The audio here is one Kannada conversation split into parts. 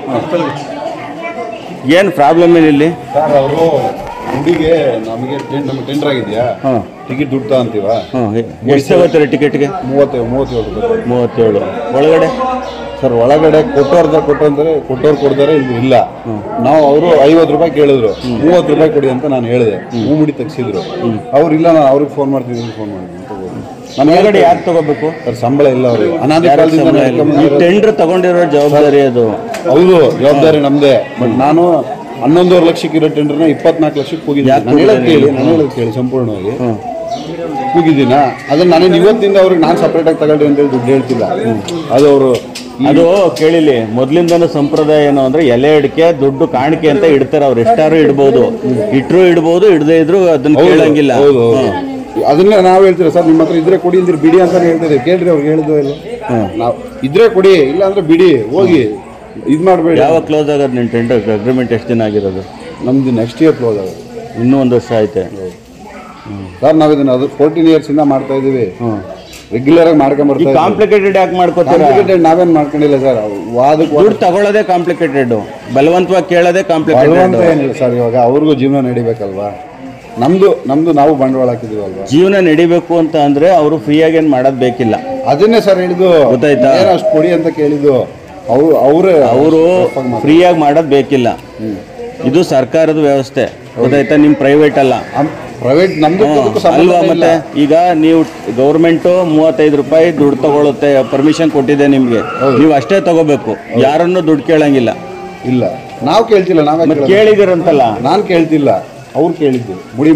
ಏನು ಪ್ರಾಬ್ಲಮ್ ಏನಿಲ್ಲಿ ಸರ್ ಅವರು ಹುಡುಗಿಗೆ ನಮಗೆ ಟೆನ್- ನಮಗೆ ಟೆಂಡರ್ ಆಗಿದೆಯಾ ಹಾಂ ಟಿಕೆಟ್ ದುಡ್ಡು ಅಂತೀವ ಹಾಂ ಎಷ್ಟು ತಗೋತೀರ ಟಿಕೆಟ್ಗೆ ಮೂವತ್ತೇಳು ಮೂವತ್ತೇಳು ರೂಪಾಯಿ ಮೂವತ್ತೇಳು ಒಳಗಡೆ ಸರ್ ಒಳಗಡೆ ಕೊಟ್ಟೋರ್ದ ಕೊಟ್ಟು ಅಂದ್ರೆ ಕೊಟ್ಟೋರು ಕೊಡ್ತಾರೆ ಇದು ಇಲ್ಲ ನಾವು ಅವರು ಐವತ್ತು ರೂಪಾಯಿ ಕೇಳಿದ್ರು ಮೂವತ್ತು ರೂಪಾಯಿ ಕೊಡಿ ಅಂತ ನಾನು ಹೇಳಿದೆ ಹೂ ಮುಡಿ ತೆಗ್ಸಿದ್ರು ಅವ್ರು ಇಲ್ಲ ನಾನು ಅವ್ರಿಗೆ ಫೋನ್ ಮಾಡ್ತಿದ್ದೀನಿ ಫೋನ್ ಮಾಡಿದ್ದೀನಿ ಅಂತ ಹೋದ್ರು. ನಾನು ಒಳಗಡೆ ಹೇಳ್ದೆ, ಯಾಕೆ ತಗೋಬೇಕು ಸರ್ ಸಂಬಳ ಇಲ್ಲ ಅವ್ರಿಗೆ ಅನಾದಿ ಕಾಲದಿಂದ ಈ ನಡ್ಕೊಂಬಂದಿರೋ- ಟೆಂಡರ್ ತಗೊಂಡಿರೋ ಜವಾಬ್ದಾರಿ ಅದು ಹೌದು ಜವಾಬ್ದಾರಿ ನಮ್ದೇ ಬಟ್ ನಾನು ಹನ್ನೊಂದುವರೆ ಲಕ್ಷಕ್ಕೆ ಇರೋ ಟೆಂಡರ್ನ ಇಪ್ಪತ್ನಾಲ್ಕು ಲಕ್ಷಕ್ಕೆ ಹೋಗಿದ್ದೀನಿ ಯಾಕೆ ನಾನು ಹೇಳೋದು ಹೋಗಿದ್ದೀರಿ? ಕೇಳಿ ನಾನು ಹೇಳೋದು ಕೇಳಿ ಸಂಪೂರ್ಣವಾಗಿ ಹೋಗಿದ್ದೀನ ಅದನ್ನ ನಾನೇನು ಇವತ್ತಿಂದ ಅವ್ರಿಗೆ ನಾನು ಸಪ್ರೇಟಾಗಿ ತಗೊಳ್ಳಿ ಅಂತೇಳಿ ದುಡ್ಡು ಹೇಳ್ತಿಲ್ಲ ಅದು ಅವರು ಅದು ಕೇಳಿಲಿ ಮೊದ್ಲಿಂದನೂ ಸಂಪ್ರದಾಯ ಏನು ಅಂದ್ರೆ ಎಲೆ ಅಡಿಕೆ ದುಡ್ಡು ಕಾಣಿಕೆ ಅಂತ ಇಡ್ತಾರೆ ಅವ್ರು ಎಷ್ಟಾರು ಇಡ್ಬೋದು ಇಟ್ರು ಇಡ್ಬೋದು ಇಡದೇ ಇದ್ರು ಅದನ್ನ ಕೇಳಂಗಿಲ್ಲ ಹೌದು ಹ್ಮ್. ಅದನ್ನ ನಾವು ಹೇಳ್ತೀರಾ ಸರ್ ನಿಮ್ಮ ಹತ್ರ ಇದ್ರೆ ಕೊಡಿ ಅಂದ್ರೆ ಬಿಡಿ ಅಂತ ಹೇಳ್ತಿದ್ದೀವಿ ಕೇಳ್ರಿ ಅವ್ರಿಗೆ ಹೇಳಿದ್ವು ಇಲ್ಲ ನಾವು ಇದ್ರೆ ಕೊಡಿ ಇಲ್ಲ ಅಂದ್ರೆ ಬಿಡಿ ಹೋಗಿ ಇದು ಮಾಡಬೇಡಿ ಯಾವಾಗ ಕ್ಲೋಸ್ ಆಗೋದು ನಿನ್ನ ಟೆಂಡರ್ ಅಗ್ರಿಮೆಂಟ್ ಎಷ್ಟು ದಿನ ಆಗಿರೋದು ನಮ್ದು ನೆಕ್ಸ್ಟ್ ಇಯರ್ ಕ್ಲೋಸ್ ಆಗೋದು ಇನ್ನೂ ಒಂದು ವರ್ಷ ಐತೆ ಸರ್ ನಾವು ಇದನ್ನ ಅದು ಫೋರ್ಟೀನ್ ಇಯರ್ಸ್ ಇಂದ ಮಾಡ್ತಾ ಇದೀವಿ ರೆಗ್ಯುಲರ್ ಆಗಿ ಮಾಡ್ಕೊಂಡ್ ಈ ಬರ್ತಾ ಇದೀವಿ ಕಾಂಪ್ಲಿಕೇಟೆಡ್ ಯಾಕೆ ಮಾಡ್ಕೋತೀರಾ Complicated ನಾವೇನ್ ಮಾಡ್ಕೊಂಡಿಲ್ಲ ಸರ್ ವಾದಕ್ಕೆ ದುಡ್ಡು ತಗೊಳ್ಳೋದೇ ಕಾಂಪ್ಲಿಕೇಟೆಡ್ ಬಲವಂತವಾಗಿ ಕೇಳೋದೇ ಕಾಂಪ್ಲಿಕೇಟೆಡ್ ಬಲವಂತ ಏನಿಲ್ಲ ಸರ್ ಇವಾಗ ಅವ್ರಿಗೂ ಜೀವನ ನಡಿಬೇಕಲ್ವಾ ನಮ್ದು ನಮ್ದು ನಾವು ಬಂಡವಾಳ ಹಾಕಿದೀವಲ್ವಾ ಜೀವನ ನಡಿಬೇಕು ಅಂತ ಅಂದ್ರೆ ಅವರು ಫ್ರೀಯಾಗಿ ಏನು ಮಾಡೋದು ಬೇಕಿಲ್ಲ ಅದನ್ನೇ ಸರ್ ಹೇಳಿದ್ದು ಗೊತ್ತಾಯ್ತಾ? ಏನೋ ಅಷ್ಟು ಕೊಡಿ ಅಂತ ಕೇಳಿದ್ದು ಅವ್ರು ಅವರೇ ಅವರು ಫ್ರೀಯಾಗಿ ಮಾಡೋದು ಬೇಕಿಲ್ಲ ಇದು ಸರ್ಕಾರದ ವ್ಯವಸ್ಥೆ ಗೊತ್ತಾಯ್ತಾ ನಿಮ್ಮ ಪ್ರೈವೇಟ್ ಅಲ್ಲ ಪ್ರೈವೇಟ್ ನಮ್ದು ಇದಕ್ಕೂ ಸಂಬಂಧ ಅಲ್ವಾ ಇಲ್ಲ. ಮತ್ತೆ ಈಗ ನೀವು ಗೌರ್ಮೆಂಟು ಮೂವತ್ತೈದು ರೂಪಾಯಿ ದುಡ್ಡು ತಗೊಳುತ್ತೆ ಪರ್ಮಿಷನ್ ಕೊಟ್ಟಿದೆ ನಿಮಗೆ ನೀವು ಅಷ್ಟೇ ತಗೋಬೇಕು ಯಾರನ್ನು ದುಡ್ಡು ಕೇಳಂಗಿಲ್ಲ ಇಲ್ಲ ನಾವು ಕೇಳ್ತಿಲ್ಲ ನಾವೇ ಮತ್ತೆ ಕೇಳಿದಿರಂತಲ್ಲ ನಾನು ಕೇಳ್ತಿಲ್ಲ ಅವ್ರು ಕೇಳಿದ್ದು ಮುಡಿ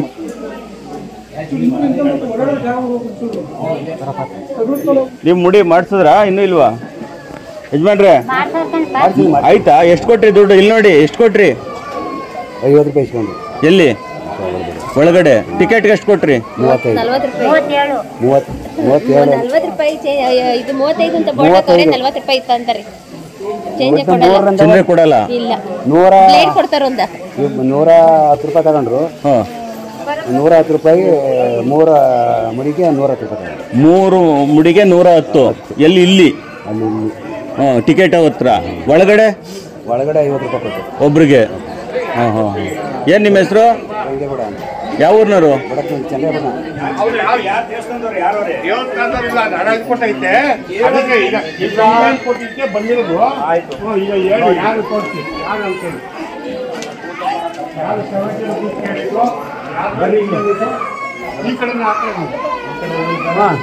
ನೀವು ಮುಡಿ ಮಾಡಿಸಿದ್ರಾ ಇನ್ನೂ ಇಲ್ವಾ ಯಜಮಾನ್ರೆ ಆಯ್ತಾ ಎಷ್ಟು ಕೊಟ್ರಿ ದುಡ್ಡು ಇಲ್ಲಿ ನೋಡಿ ಎಷ್ಟು ಕೊಟ್ರಿ ಐವತ್ತು ರೂಪಾಯಿ ಇಸ್ಕೊಂಡು ಎಲ್ಲಿ ಒಳಗಡೆ ಟಿಕೆಟ್ಗೆ ಎಷ್ಟು ಕೊಟ್ರಿ ಮೂವತ್ತೈದು ನಲ್ವತ್ತು ರೂಪಾಯಿ ಮೂವತ್ತೇಳು ಮೂವತ್ತು ಮೂವತ್ತೇಳು ನಲ್ವತ್ತು ರೂಪಾಯಿ ಚೇ- ಇದು ಮೂವತ್ತೈದು ಅಂತ ಬೋರ್ಡ್ ಹಾಕವ್ರೆ ನಲ್ವತ್ತು ರೂಪಾಯಿ ಇತ್ತು ಅಂತಾರೆ ಚೇಂಜ್ ಕೊಡಲ್ಲ ಚಿಲ್ಲರೆ ಕೊಡಲ್ಲ ಇಲ್ಲ ನೂರ ಪ್ಲೇಟ್ ಕೊಡ್ತಾರ ಒಂದ ನೂರ ಹತ್ತು ರೂಪಾಯಿ ತಗೊಂಡ್ರು ಹಾಂ ನೂರ ಹತ್ತು ರೂಪಾಯಿ ಮೂರ ಮುಡಿಗೆ ನೂರ ಹತ್ತು ರೂಪಾಯಿ ತಗೊಂಡ್ರು ಮೂರು ಮುಡಿಗೆ ನೂರ ಹತ್ತು ಎಲ್ಲಿ ಇಲ್ಲಿ ಅಲ್ಲಿ ಇಲ್ಲಿ ಹಾಂ ಟಿಕೆಟ್ ಹತ್ರ ಒಳಗಡೆ ಒಳಗಡೆ ಐವತ್ತು ರೂಪಾಯಿ ಕೊಟ್ಟು ಒಬ್ರಿಗೆ ಹಾಂ ಹಾಂ ಏನು ನಿಮ್ಮ ಹೆಸರು ಹಂಗೆ ಕೂಡ ಅಂತ ಯಾವ ಊರಿನವರು ಬಡಕ್ಕೆ ಚಂದ್ರಬಣ್ಣ ದೇವಸ್ಥಾನದಲ್ಲಿಲ್ಲ ಹಣ ಕೊಟ್ಟೈತೆ ಅದಕ್ಕೆ ಈಗ ಈಗ ಕೊಟ್ಟಿದ್ದಕ್ಕೆ ಬಂದಿರೋದು ಆಯ್ತು ಈಗ ಹೇಳಿ ಯಾರು ಕೊಡ್ತೀವಿ ಯಾರು ಅಂತೇಳಿ ಯಾರು ಸೆವೆಂಟಿ ರುಪೀಸ್ ಕೇಳಿದ್ರು ಯಾರು ಬರೀ ಈ ಕಡೆ ಆ ಕಡೆ ಹಾಂ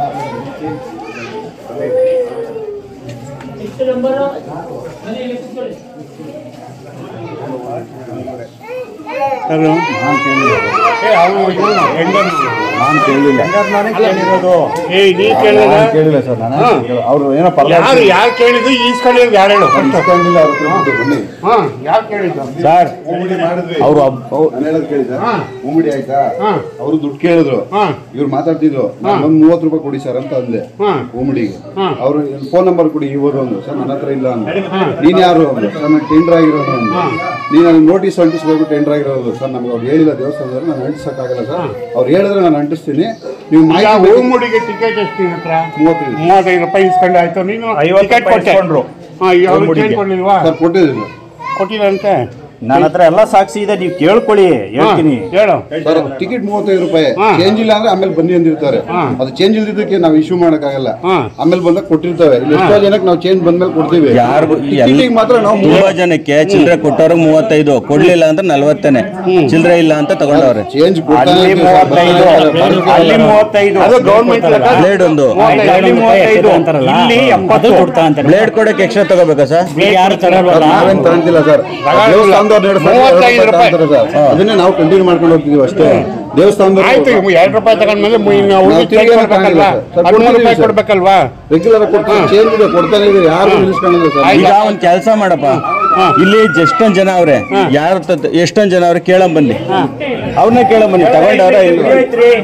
ನಾನು ಕೇಳಿಲ್ಲ ಏಯ್ ನೀ ಕೇಳಿದ ನಾನು ಕೇಳಿಲ್ಲ ಸರ್ ನಾನು ಅವರು ಏನೋ ಯಾರು ಪರವಾಗಿಲ್ಲ ಯಾರು ಕೇಳಿದ್ದು ಈಸ್ಕೊಂಡಿರೋದು ಯಾರು ಹೇಳು ಇಸ್ಕೊಂಡಿಲ್ಲ ಅವ್ರ ಹತ್ರ ದುಡ್ಡು ಬನ್ನಿ ಹಾ ಯಾರು ಕೇಳಿದ್ದು ಸರ್ ಉಮ್ಮಡಿ ಮಾಡಿದ್ವಿ ಅವರು ನಾನು ಹೇಳೋದು ಕೇಳಿ ಸರ್ ಹಾ. ಉಮ್ಮಡಿ ಆಯ್ತಾ ಹಾ. ಅವರು ದುಡ್ಡು ಕೇಳಿದ್ರು ಹಾ ಇವ್ರು ಮಾತಾಡ್ತಿದ್ರು ಒಂದು ಮೂವತ್ತು ರೂಪಾಯಿ ಕೊಡಿ ಸರ್ ಅಂತ ಅಂದೆ ಹಾ ಉಮ್ಮಡಿಗೆ ಹಾ. ಅವರು ಫೋನ್ ನಂಬರ್ ಕೊಡಿ ಇವರು ಒಂದು ಸರ್ ನನ್ನ ಹತ್ರ ಇಲ್ಲ ಅಂದ್ರು ನೀನ್ ಯಾರು ಅಂದ್ರು ಸರ್ ನಾನು ಟೆಂಡರ್ ಆಗಿರೋದು ಅಂದ್ರು ನೀನು ನನಗೆ ನೋಟಿಸ್ ಅಂಟಿಸ್ಬೇಕು ಟೆಂಡರ್ ಆಗಿರೋದು ಸರ್ ನಮ್ಗೆ ಅವ್ರು ಹೇಳಿಲ್ಲ ದೇವಸ್ಥಾನದಲ್ಲಿ ನಾನು ಅಂಟಿಸಕ್ಕಾಗಲ್ಲ ಸರ್ ಅವ್ರು ಹೇಳಿದ್ರೆ ನಾನು ಅಂಟಿಸ್ತೀನಿ ನೀವು ಈಗ ಮಾಹಿತಿ ಹೂಮುಡಿಗೆ ಟಿಕೆಟ್ ಎಷ್ಟು ನಿನ್ನ ಹತ್ರ ಮೂವತ್ತೈದು ಮೂವತ್ತೈದು ರೂಪಾಯಿ ಇಸ್ಕೊಂಡು ಆಯ್ತು ನೀನು ಟಿಕೆಟ್ ಕೊಟ್ಟೆ ಹಾ ಈಗ ಅವ್ರು ಚೇಂಜ್ ಕೊಡ್ಲಿಲ್ವಾ ಸರ್ ಕೊಟ್ಟಿದ್ದೀನಿ ಕೊಟ್ಟಿಲ್ಲ ಅಂತೆ ನನ್ನ ಹತ್ರ ಎಲ್ಲ ಸಾಕ್ಷಿ ಇದೆ ನೀವು ಕೇಳ್ಕೊಳ್ಳಿ ಹೇಳ್ತೀನಿ ಹೇಳು ಸರ್ ಟಿಕೆಟ್ ಮೂವತ್ತೈದು ರೂಪಾಯಿ ಚೇಂಜ್ ಇಲ್ಲ ಅಂದ್ರೆ ಆಮೇಲೆ ಬನ್ನಿ ಅಂದಿರ್ತಾರೆ ಅದು ಚೇಂಜ್ ಇಲ್ದಿದ್ದಕ್ಕೆ ನಾವು ಇಶ್ಯೂ ಮಾಡಕ್ಕಾಗಲ್ಲ ಹಾ. ಆಮೇಲೆ ಬಂದಾಗ ಕೊಟ್ಟಿರ್ತೇವೆ ಇಲ್ಲಿ ಎಷ್ಟೋ ಜನಕ್ಕೆ ನಾವು ಚೇಂಜ್ ಬಂದ್ಮೇಲೆ ಕೊಡ್ತೀವಿ ಯಾರಿಗೂ ಟಿಕೆಟಿಗೆ ಮಾತ್ರ ನಾವು ತುಂಬಾ ಜನಕ್ಕೆ ಚಿಲ್ಲರೆ ಕೊಟ್ಟವ್ರಿಗೆ ಮೂವತ್ತೈದು ಕೊಡ್ಲಿಲ್ಲ ಅಂದ್ರೆ ನಲ್ವತ್ತನೇ ಚಿಲ್ಲರೆ ಇಲ್ಲ ಅಂತ ತಗೊಂಡವ್ರೆ ಚೇಂಜ್ ಅಲ್ಲಿ ಮೂವತ್ತೈದು ಅಲ್ಲಿ ಮೂವತ್ತೈದು ಅದು ಗೌರ್ಮೆಂಟ್ ಲೆಕ್ಕ ಬ್ಲೇಡ್ ಒಂದು ಅಲ್ಲಿ ಮೂವತ್ತೈದು ಇಲ್ಲಿ ಎಪ್ಪತ್ತು ಕೊಡ್ತಾ ಅಂತಾರೆ ಬ್ಲೇಡ್ ಕೊಡಕ್ಕೆ ಎಕ್ಸ್ಟ್ರಾ ತಗೋಬೇಕಾ ಸರ್ ಯಾರು ತರಲ್ವಲ್ಲ ನಾವೇನ್ ತಗೊಂತಿಲ್ಲ ಸರ್ ದೇವಸ್ಥಾನದವ್ರು ನಡೆಸ್ತಾರೆ, ಮೂವತ್ತೈದು ಎರಡು ರೂಪಾಯಿ ತಗೊಂತಾರೆ ಸರ್. ಅದನ್ನೇ ನಾವು ಕಂಟಿನ್ಯೂ ಮಾಡ್ಕೊಂಡು ಹೋಗ್ತಿದೀವಿ ಅಷ್ಟೇ ದೇವಸ್ಥಾನದವ್ರು ಆಯ್ತು ಈಗ ಎರಡು ರೂಪಾಯಿ ತಗೊಂಡ್ಮೇಲೆ ಮು- ಇನ್ನು ನಾವು ಉಳಿದ ತಿರ್ಗಿ change ಏನು ಕೊಡ್ಬೇಕಲ್ವಾ ತಗೊಂಡಿಲ್ಲ ಸರ್. ಹದಿಮೂರು ರೂಪಾಯಿ ಸರ್. ಕೊಡ್ಬೇಕಲ್ವಾ ರೆಗ್ಯುಲರ್ ಕೊಡ್ತಾರೆ ಚೇಂಜ್ ಇದೆ ಕೊಡ್ತಾನೆ ಇದೆ ಯಾರು ನಿಲ್ಲಿಸ್ಕೊಂಡಿಲ್ಲ ಸರ್ ಈಗ ಒಂದ್ ಕೆಲಸ ಮಾಡಪ್ಪ ಇಲ್ಲಿ ಎಷ್ಟೊಂದ್ ಜನ ಅವ್ರೆ ಯಾರ ಎಷ್ಟೊಂದ್ ಜನ ಅವ್ರೆ ಕೇಳಂ ಬನ್ನಿ ಅವ್ರನ್ನ ಕೇಳಂ ಬನ್ನಿ ತಗೊಂಡವ್ರ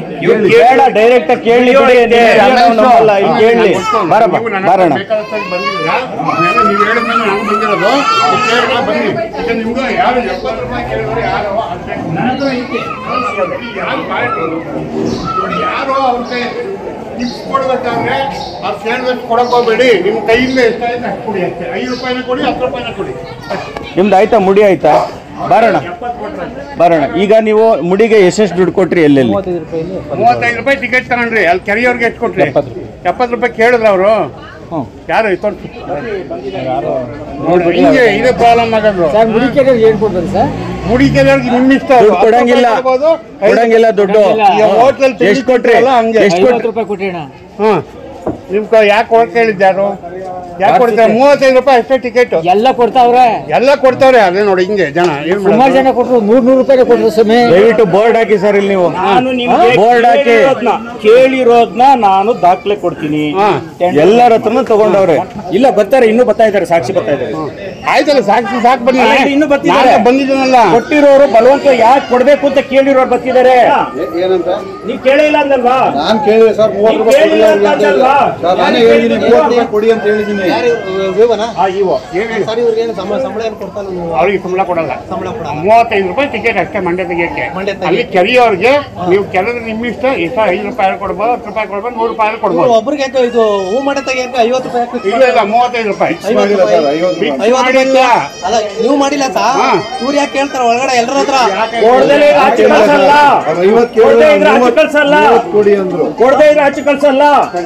ಡೈರೆಕ್ಟ್ ಕೇಳಿ ಬಿಡಿ, ನೀವು ಯಾರನ್ನೂ ನಂಬಲ್ಲ, ಇಲ್ಲಿ ಕೇಳಿ ಬರಪ್ಪ ನೀವು ನನ್ನ ಬರೋಣ ಬೇಕಾದಷ್ಟು ಬಂದಿದೆ ಈಗ ಆಮೇಲೆ ನೀವು ಹೇಳಿದ್ಮೇಲೆ ನಾನು ಬಂದಿರೋದು ನೀವು ಕೇಳಿದ್ರೆ ಬನ್ನಿ ಈಗ ನಿಮ್ಗೆ ಯಾರು ಎಪ್ಪತ್ತು ರೂಪಾಯಿ ಕೇಳಿದ್ರೆ ಯಾರು ಅಷ್ಟೇ ಯಾರು ಮಾಡಿದ್ರು ನೋಡಿ ಯಾರು ಅವ್ರ ಕೈ ಟಿಪ್ಸ್ ಕೊಡ್ಬೇಕಾದ್ರೆ ಅವ್ರು ಸ್ಯಾಂಡ್ವಿಚ್ ಕೊಡಕ್ ಹೋಗ್ಬೇಡಿ ನಿಮ್ಮ ಕೈಯಿಂದ ಎಷ್ಟಾಯ್ತು ಅಷ್ಟು ಕೊಡಿ ಅಷ್ಟೇ ಐದು ರೂಪಾಯಿನ ಕೊಡಿ ಹತ್ತು ರೂಪಾಯಿನ ಕೊಡಿ ಅಷ್ಟೇ ನಿಮ್ದು ಆಯ್ತಾ ಮುಡಿ ಆಯ್ತಾ ಬರೋಣ ಬರೋಣ ಈಗ ನೀವು ಮುಡಿಗೆ ಎಷ್ಟೆಷ್ಟು ದುಡ್ಡು ಕೊಟ್ರಿ ಎಲ್ಲೆಲ್ಲಿ ಮೂವತ್ತೈದು ರೂಪಾಯಿ ಟಿಕೆಟ್ ತಗೊಂಡ್ರಿ ಅಲ್ಲಿ ಕೆರೆಯವ್ರಿಗೆ ಎಷ್ಟು ಕೊಟ್ರಿ ಎಪ್ಪತ್ತು ರೂಪಾಯಿ ಕೇಳಿದ್ರು ಅವರು ಯಾರು ಇತ್ತು ನೋಡಿ ಹಿಂಗೆ ಇದೇ ಪ್ರಾಬ್ಲಮ್ ಆಗೋದು ಮುಡಿಕೆದವ್ರಿಗೆ ನಿಮ್ಮ ಇಷ್ಟ ಅದು. ದುಡ್ಡು ಕೊಡಂಗಿಲ್ಲ ಹತ್ತು ರೂಪಾಯಿ ಕೊಡ್ಬೋದು, ಐದು ಕೊಡಂಗಿಲ್ಲ ದುಡ್ಡು ಈಗ ಹೋಟ್ಲಲ್ಲಿ ತಿಂಡಿ ಎಷ್ಟು ಕೊಟ್ರಿ ತಿಂತೀರಲ್ಲ ಹಂಗೆ. ಎಷ್ಟು ಕೊಟ್ರಿ ರೂಪಾಯಿ ಕೊಟ್ಟಿಣ ಹಾ ನಿಮ್ ಕ ಯಾಕೆ ಕೊಡ್ ಕೇಳಿದ್ಯಾರು ಯಾಕೆ ಕೊಡ್ತಾರೆ ಮೂವತ್ತೈದು ರೂಪಾಯಿ ಅಷ್ಟೇ ಟಿಕೆಟ್ ಎಲ್ಲ ಕೊಡ್ತಾವ್ರೆ ಎಲ್ಲ ಕೊಡ್ತಾವ್ರೆ ಅದೇ ನೋಡಿ ಹಿಂಗೆ ಜನ ಏನ್ ಸುಮಾರು ಮಾಡೋದು? ಜನ ಕೊಟ್ರು ನೂರ್ ನೂರು ರೂಪಾಯಿ ಕೊಟ್ರು ಸ್ವಾಮಿ ದಯವಿಟ್ಟು ಬೋರ್ಡ್ ಹಾಕಿ ಸರ್ ಇಲ್ಲಿ ನೀವು ನಾನು ನಿಮ್ಗೆ ಬೋರ್ಡ್ ಹಾಕಿ ಕೇಳಿರೋದ್ನ ಕೇಳಿರೋದ್ನ ನಾನು ದಾಖಲೆ ಕೊಡ್ತೀನಿ ಹಾ ಎಲ್ಲರ ಹತ್ರನೂ ತಗೊಂಡವ್ರೆ ಇಲ್ಲ ಬರ್ತಾರೆ ಇನ್ನೂ ಬರ್ತಾ ಇದ್ದಾರೆ ಸಾಕ್ಷಿ ಬರ್ತಾ ಇದ್ದಾರೆ ಆಯ್ತಲ್ಲ ಸಾಕು ಸಾಕು ಬನ್ನಿ ಆಯ್ತು, ಇನ್ನು ಬರ್ತಿದ್ದಾರೆ. ನಾನೇ ಬಂದಿದ್ದೀನಲ್ಲ ಕೊಟ್ಟಿರೋರು ಬಲವಂತ ಯಾಕೆ ಕೊಡ್ಬೇಕು ಅಂತ ಕೇಳಿರೋರು ಬರ್ತಿದ್ದಾರೆ ಏನಂತ ನೀವ್ ಕೇಳಿಲ್ಲ ಅಂದಲ್ವಾ ನಾನ್ ಕೇಳಿದೆ ಸರ್ ಮೂವತ್ತು ರೂಪಾಯಿ ಕೊಡಿ ಕೇಳಿಲ್ಲ ಅವ್ರಿಗೆ ಅಂತ ಅಂತ ಹೇಳಿದೆ. ಅಲ್ವಾ? ಸರ್ ನಾನೇ ಹೇಳಿದ್ದೀನಿ ಮೂವತ್ತು ರೂಪಾಯಿ ಕೊಡಿ ಅಂತ ಹೇಳಿದ್ದೀನಿ ಆ, ಇವು ಅವ್ರಿಗೆ ಸಂಬಳ ಕೊಡಲ್ಲ ಮೂವತ್ತೈದು ರೂಪಾಯಿ ಟಿಕೆಟ್ ಅಷ್ಟೇ ಮಂಡ್ಯ ತೆಗಿಯಕ್ಕೆ ಅಲ್ಲಿ ಕೆರೆಯವ್ರಿಗೆ ನೀವು ಕೆರೆದ್ರೆ ನಿಮ್ಮ ಇಷ್ಟ ಎಷ್ಟು ಐದು ರೂಪಾಯಿ ಕೊಡ್ಬೋದು ಹತ್ತು ರೂಪಾಯಿ ಕೊಡ್ಬೋದು ನೂರು ರೂಪಾಯಿ ಕೊಡ್ಬೋದು ಒಬ್ರಿಗೆ ಯಾಕೆ ಇದು ಹೂ ಮಾಡೋ ತೆಗಿಯಕ್ಕೆ ಐವತ್ತು ರೂಪಾಯಿ ಯಾಕೆ ಇಲ್ಲ ಇಲ್ಲ ಮೂವತ್ತೈದು ರೂಪಾಯಿ ಮಾಡಿಲ್ಲ ಸರ್ ಐವತ್ತು ರೂಪಾಯಿ Fix ಐವತ್ತು ಮಾಡಿಲ್ಲ ಅಲ್ಲ ನೀವು ಮಾಡಿಲ್ಲ ಸಾ ಇವ್ರು ಯಾಕೆ ಕೇಳ್ತಾರೆ ಒಳಗಡೆ ಎಲ್ಲರ ಹತ್ರ ಕೊಡ್ದೇ ಇದ್ರೆ ಆಚೆ ಕಳ್ಸಲ್ಲ ಅವ್ರು ಐವತ್ತು ಕೊಡ್ದೇ ಕೇಳಿದ್ರೆ ಇದ್ರೆ ಆಚೆ ಮೂವತ್ತು ಕಳ್ಸಲ್ಲ ಮೂವತ್ತು ಕೊಡಿ ಅಂದ್ರು ಕೊಡ್ದೇ ಇದ್ರೆ ಆಚೆ ಕಳ್ಸಲ್ಲ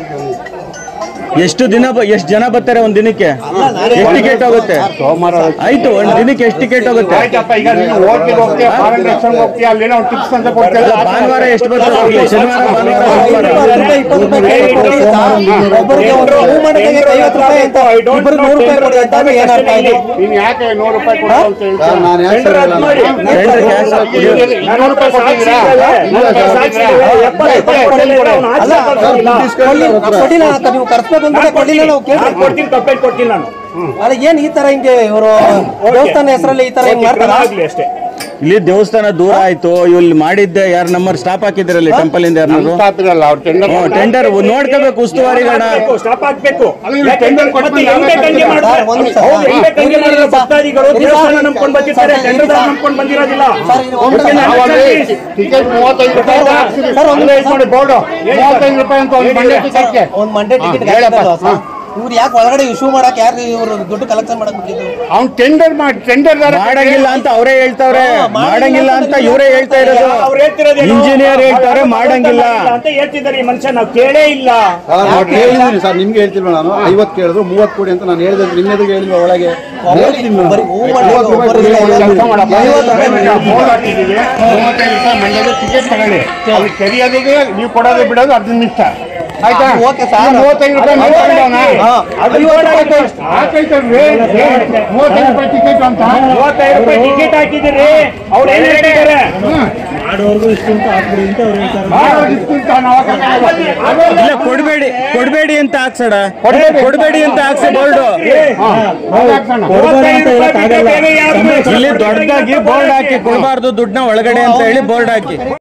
ಎಷ್ಟು ದಿನ ಬ- ಎಷ್ಟು ಜನ ಬರ್ತಾರೆ ಒಂದ್ ದಿನಕ್ಕೆ ನಾನೇ ಎಷ್ಟು ಟಿಕೆಟ್ ಹೋಗುತ್ತೆ ಸೋಮವಾರ ಆಯ್ತು ಒಂದ್ ದಿನಕ್ಕೆ ಎಷ್ಟು ಟಿಕೆಟ್ ಹೋಗುತ್ತೆ ಆಯ್ತಪ್ಪ ಈಗ ನೀನು ಹೋಟ್ಲಿಗೆ ಹೋಗ್ತೀಯ ಫಾರೆನ್ ರೆಸ್ಟೋರೆಂಟ್ ಹೋಗ್ತೀಯ ಅಲ್ಲೇನೋ ಒಂದು ಟಿಪ್ಸ್ ಅಂತ ಕೊಡ್ತೀಯ ಅಲ್ಲ, ಭಾನುವಾರ ಎಷ್ಟು ಬರ್ತಾರೆ ಹೋಗ್ಲಿ ಶನಿವಾರ ಭಾನುವಾರ ಸೋಮವಾರ ಇಪ್ಪತ್ತು ರೂಪಾಯಿ ಇಪ್ಪತ್ತು ರೂಪಾಯಿ ಕೇಳಿ ಕೊಡಿ ಸಾ. ಒಬ್ರಿಗೆ ಒಂದು ಹೂ ಮಾಡೋ ತೆಗಿಯಕ್ಕೆ ಐವತ್ತು ರೂಪಾಯಿ ಅಂತ ಇಬ್ಬರು ನೂರು ರೂಪಾಯಿ ಕೊಡಿ ಅಂತ ಅಂದ್ರೆ ಏನರ್ಥ ಇದು ನೀನು ಯಾಕೆ ನೂರು ರೂಪಾಯಿ ಕೊಡು ಅಂತ ಸರ್ ಹೇಳ್ತೀಯ ನಾನು ಯಾಕೆ ಸರ್ ಹೇಳಲ್ಲ? ಟೆಂಡರ್ ಕ್ಯಾನ್ಸಲ್ ಇನ್ನೂರು ರೂಪಾಯಿ ಕೊಟ್ಟಿದ್ದೀರಾ ಇನ್ನೂರು ರೂಪಾಯಿ ಕೊಟ್ಟಿದ್ದೀರಾ? ಅಲ್ಲ ಕೊಡ್ಲಿ- ಕೊಡ್ಲಿಲ್ಲ ಅಂತ ನೀವು ಕರ್ಸ್ಬೇಕು ಅಂದ್ರೆ ಕೊಡ್ಲಿಲ್ಲ ನಾವು ಕೇಳಿ ಕೊಡ್ತೀನಿ ಕಂಪ್ಲೇಂಟ್ ಕೊಡ್ತೀನಿ ನಾನು ಅಲ್ಲ ಏನ್ ಈ ತರ ಹಿಂಗೆ ಇವರು ದೇವಸ್ಥಾನ ಹೆಸರಲ್ಲಿ ಈ ತರ ಹಿಂಗ್ ಮಾಡ್ತಾರ ಆಗ್ಲಿ ಅಷ್ಟೇ ಇಲ್ಲಿ ದೇವಸ್ಥಾನ ದೂರ ಆಯ್ತು ಇಲ್ಲಿ ಮಾಡಿದ್ದೆ ಯಾರು ನಮ್ಮರ್ ಸ್ಟಾಪ್ ಹಾಕಿದ್ರಲ್ಲಿ ಟೆಂಪಲ್ ಇಂದ ಯಾರನ್ನಾರು ಸ್ಟಾಪ್ ಇರಲ್ಲ ಅವ್ರು ಟೆಂಡರ್ ಟೆಂಡರ್ ನೋಡ್ಕೋಬೇಕು ಉಸ್ತುವಾರಿಗಳನ್ನ ಸ್ಟಾಪ್ ಹಾಕ್ಬೇಕು ಅಲ್ಲ, ಇವ್ರು ಟೆಂಡರ್ ಕೊಟ್ಬಿಟ್ಟು ಮತ್ತೆ ಹೆಂಗ್ ಬೇಕಂಗೆ ಯಾವಾಗ ಮಾಡ್ತಾರೆ? ಸರ್, ಒಂದ್ ನಿಮಿಷ. ಹೌದು, ಹೆಂಗ್ ಬೇಕಂಗೆ ಇರಿ, ಮಾಡಿರೋ ಸರ್. ಭಕ್ತಾದಿಗಳು ಇರಿ, ದೇವಸ್ಥಾನ ಸರ್. ನಂಬ್ಕೊಂಡು ಬರ್ತಿರ್ತಾರೆ ಸರ್, ಟೆಂಡರ್ ಇರಿ, ಸರ್. ನಂಬ್ಕೊಂಡು ಬಂದಿರೋದಿಲ್ಲ ಸರ್, ಇದು ಒಂದು Okay, ನಾನು ಅವಾಗ ಹೇಳ್ತೀನಿ. ಟಿಕೆಟ್ ಮೂವತ್ತೈದು ರೂಪಾಯಿ ಅಂತ ಹಾಕ್ಸಿದ್ರು. ಸರ್, ಒಂದು ಅಲ್ಲೇ ಇದ್ ನೋಡಿ ಬೋರ್ಡು ಮೂವತ್ತೈದು ರೂಪಾಯಿ ಅಂತ ಒಂದು ಮಂಡ್ಯ ಟಿಕೆಟ್ಗೆ ಒಂದ್ ಮಂಡ್ಯ ಟಿಕೆಟ್ ಹಾ, ಹೇಳಪ್ಪ. ಹಾ. ಇವ್ರು ಯಾಕೆ ಒಳಗಡೆ ಇಶ್ಯೂ ಮಾಡಕ್ ಯಾರು ಇವ್ರು ದುಡ್ಡು ಕಲೆಕ್ಷನ್ ಮಾಡಕ್ ಬಿಟ್ಟಿದ್ದು ಅವ್ನು ಟೆಂಡರ್ ಮಾಡಿ ಟೆಂಡರ್ ಮಾಡಂಗಿಲ್ಲ ಅಂತ ಅವರೇ ಹೇಳ್ತಾವ್ರೆ ಮಾಡಂಗಿಲ್ಲ ಅಂತ ಇವರೇ ಹೇಳ್ತಾ ಇರೋದು ಅವ್ರು ಹೇಳ್ತಿರೋದೇನು? ಇಂಜಿನಿಯರ್ ಹೇಳ್ತಾರೆ ಅವ್ರು ಮಾಡಂಗಿಲ್ಲ ಅಂತ ಹೇಳ್ತಿದ್ದಾರೆ ಈ ಮನುಷ್ಯ ನಾವು ಕೇಳೇ ಇಲ್ಲ ಸರ್ ನಾನು ಕೇಳಿದ್ದೀನಿ ಸರ್ ನಿಮ್ಗೆ ಹೇಳ್ತಿಲ್ವ ನಾನು ಐವತ್ತು ಕೇಳಿದ್ರು ಮೂವತ್ತು ಕೊಡಿ ಅಂತ ನಾನು ಹೇಳಿದೆ ನಿನ್ನೆದಿಗೆ ಹೇಳಿಲ್ವ ಒಳಗೆ ಹೇಳ್ತೀನಿ ನಾನು. ಬರೀ ಹೂ ಮಾಡೋದು, ಮೂವತ್ತು ರೂಪಾಯಿ ಒಬ್ಬರಿಗೆ ಕೊಡಿ ಐವತ್ತು ಅಂತ ಕೆಲಸ ಮಾಡಪ್ಪ ಐವತ್ತು ರೂಪಾಯಿ ಐವತ್ತು ಬೋರ್ಡ್ ಹಾಕಿದ್ದೀವಿ ಮೂವತ್ತೈದು ರೂಪಾಯಿ ಮಂಡ್ಯದ ಟಿಕೆಟ್ ತಗೊಳ್ಳಿ ಅದು ಕೆರಿಯೋದಿಗೆ ನೀವು ಕೊಡೋದು ಬಿಡೋದು ಅದು ನಿಮ್ಮ ಇಷ್ಟ ಆಯ್ತಾ ಅದು ಓಕೆ ಸರ್. ನೀವು ಮೂವತ್ತೈದು ರೂಪಾಯಿ ಮಾಡಿ ತಗೊಂಡವ್ನ? ಹಾ. ಅದು ಐವತ್ತು ರೂಪಾಯಿ ಹಾಕೈತಲ್ರಿ ಮೂವತ್ತೈದು ರೂಪಾಯಿ ಟಿಕೆಟ್ ಅಂತ ಮೂವತ್ತೈದು ರೂಪಾಯಿ ಟಿಕೆಟ್ ಹಾಕಿದಿರಿ ಅವ್ರು ಏನ್ ಹೇಳ್ತಿದ್ದಾರೆ ಮಾಡೋರ್ಗೆ ಇಷ್ಟು ಅಂತ ನಾವು ಹಾಕಕ್ಕಾಗಲ್ಲ. ಇಲ್ಲ ಕೊಡ್ಬೇಡಿ ಕೊಡ್ಬೇಡಿ ಅಂತ ಹಾಕ್ಸಡ ಕೊಡ್ಬೇಡಿ ಅಂತ ಹಾಕ್ಸಿ ಬೋರ್ಡ್ ಹಾ, ಅದು ಹಾಕ್ಸೋಣ. ಮೂವತ್ತೈದು ರೂಪಾಯಿ ಟಿಕೆಟ್ ಏನು ಯಾರು ಇಲ್ಲಿ ದೊಡ್ಡದಾಗಿ ಬೋರ್ಡ್ ಹಾಕಿ ಕೊಡಬಾರ್ದು ದುಡ್ಡನ್ನ ಒಳಗಡೆ ಅಂತ ಹೇಳಿ ಬೋರ್ಡ್ ಹಾಕಿ